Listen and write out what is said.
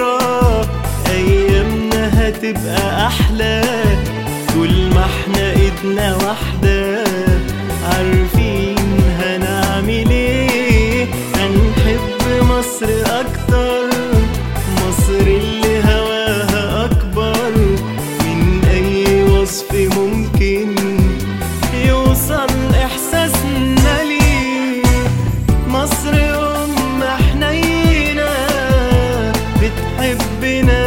بكرة أيامنا هتبقى أحلى طول ما احنا ايدنا واحدة عارفين هنعمل ايه هنحب مصر أكتر مصر اللي هواها أكبر من أي وصف ممكن يوصل إحساسنا ليه مصر أم حنينة بتحبنا